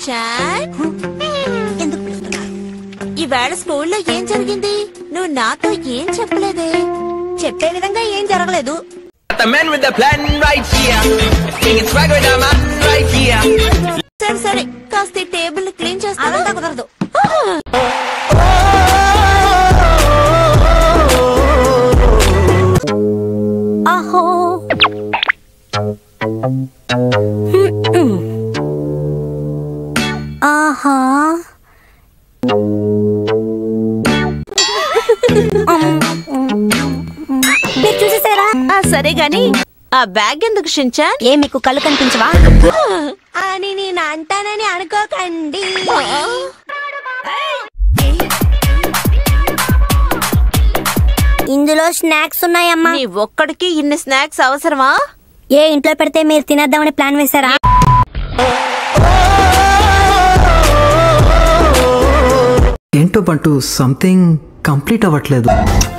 Shinchan ఎందుకు పిలుస్తున్నారు ఈవేళ స్కూల్లో ఏం జరిగింది నువ్వు నాతో ఏం చెప్పలేదే చెప్పే విధంగా ఏం జరగలేదు Got the man with the plan right here. Singing swag with the man right here. సరే సరే కాస్త ఈ టేబుల్ క్లీన్ చేస్తావా అదంతా కుదరదు ఆహో ఆహా మీరు చూసేసారా ఆ, సరే గాని ఆ బ్యాగ్ ఎందుకు షించాన్ ఏ మీకు కళ్ళు కనిపించవా అని నేను అంటానని అనుకోకండి ఇందులో స్నాక్స్ ఉన్నాయమ్మా నీ ఒక్కడికి ఇన్ని స్నాక్స్ అవసరమా ఏ ఇంట్లో పెడితే మీరు తినేద్దామని ప్లాన్ వేశారా ఏంటో బంటూ సంథింగ్ కంప్లీట్ అవ్వట్లేదు